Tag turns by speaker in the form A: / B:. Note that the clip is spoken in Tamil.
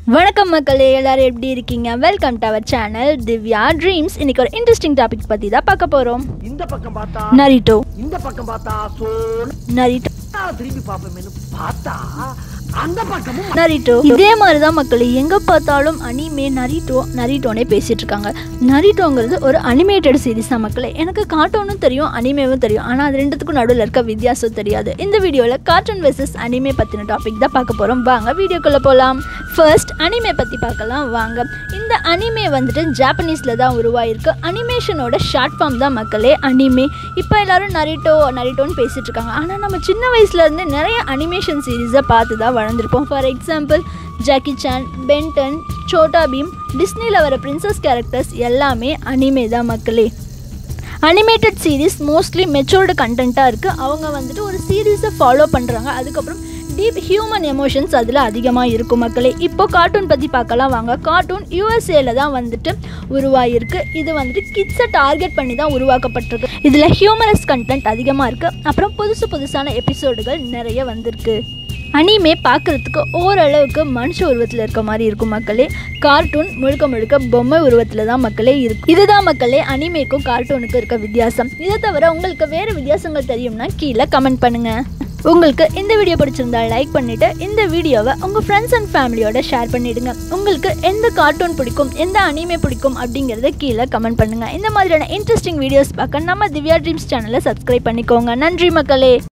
A: வணக்கம் மக்களே எல்லாரும் எப்படி இருக்கீங்க welcome to our channel Divya dreams இன்னைக்கு ஒரு இன்ட்ரெஸ்டிங் டாபிக் பற்றி தான் பார்க்க போகிறோம்
B: இந்த பக்கம் பார்த்தா
A: நரிட்டோ
B: இந்த பக்கம் பார்த்தா சோ
A: நரிட்டோ
B: திரும்பி பார்ப்போமேனு பார்த்தா அந்த பக்கமும்
A: நரிட்டோ இதே மாதிரி தான் மக்களே எங்கே பார்த்தாலும் அனிமே நரிட்டோ நரிட்டோனே பேசிட்டு இருக்காங்க நரிட்டோங்கிறது ஒரு அனிமேட்டட் சீரிஸ் தான் மக்களே எனக்கு கார்ட்டூனும் தெரியும் அனிமேவும் தெரியும் ஆனால் அது ரெண்டுத்துக்கும் நடுவில் இருக்க வித்தியாசம் தெரியாது இந்த வீடியோவில் கார்ட்டூன் வெர்சஸ் அனிமே பற்றின டாபிக் தான் பார்க்க போகிறோம் வாங்க வீடியோக்குள்ளே போகலாம் ஃபர்ஸ்ட் அனிமே பற்றி பார்க்கலாம் வாங்க இந்த அனிமே வந்துட்டு ஜாப்பனீஸில் தான் உருவாயிருக்கு அனிமேஷனோட ஷார்ட் ஃபார்ம் தான் மக்களே அனிமே இப்போ எல்லாரும் நரிட்டோ நரிட்டோன்னு பேசிட்டு இருக்காங்க ஆனால் நம்ம சின்ன வயசுலேருந்து நிறைய அனிமேஷன் சீரீஸை பார்த்து தான் வளர்ந்துருப்போம் for example Jackie Chan Ben Ten Chhota Bheem டிஸ்னியில் வர பிரின்சஸ் கேரக்டர்ஸ் எல்லாமே அனிமே தான் மக்களே அனிமேட்டட் சீரீஸ் மோஸ்ட்லி மெச்சோர்டு கண்டென்ட்டாக இருக்குது அவங்க வந்துட்டு ஒரு சீரீஸை ஃபாலோ பண்ணுறாங்க அதுக்கப்புறம் டீப் ஹியூமன் எமோஷன்ஸ் அதில் அதிகமாக இருக்கும் மக்களே இப்போ கார்ட்டூன் பற்றி பார்க்கலாம் வாங்க கார்ட்டூன் யூஎஸ்ஏல தான் வந்துட்டு உருவாகிருக்கு இது வந்துட்டு கிட்ஸை டார்கெட் பண்ணி தான் உருவாக்கப்பட்டிருக்கு இதில் ஹியூமரஸ் கண்டென்ட் அதிகமாக இருக்குது அப்புறம் புதுசு புதுசான எபிசோடுகள் நிறைய வந்திருக்கு அனிமே பார்க்குறதுக்கு ஓரளவுக்கு மனுஷ உருவத்தில் இருக்க மாதிரி இருக்கும் மக்களே கார்ட்டூன் முழுக்க முழுக்க பொம்மை உருவத்தில் தான் மக்களே இருக்கும் இதுதான் மக்களே அனிமேக்கும் கார்ட்டூனுக்கும் இருக்க வித்தியாசம் இதை தவிர உங்களுக்கு வேறு வித்தியாசங்கள் தெரியும்னா கீழே கமெண்ட் பண்ணுங்கள் உங்களுக்கு இந்த வீடியோ பிடிச்சிருந்தா லைக் பண்ணிவிட்டு இந்த வீடியோவை உங்கள் ஃப்ரெண்ட்ஸ் அண்ட் ஃபேமிலியோட ஷேர் பண்ணிவிடுங்க உங்களுக்கு எந்த கார்ட்டூன் பிடிக்கும் எந்த அனிமே பிடிக்கும் அப்படிங்கிறத கீழே கமெண்ட் பண்ணுங்கள் இந்த மாதிரியான இன்ட்ரெஸ்டிங் வீடியோஸ் பார்க்க நம்ம திவ்யா ட்ரீம்ஸ் சேனலை சப்ஸ்கிரைப் பண்ணிக்கோங்க நன்றி மக்களே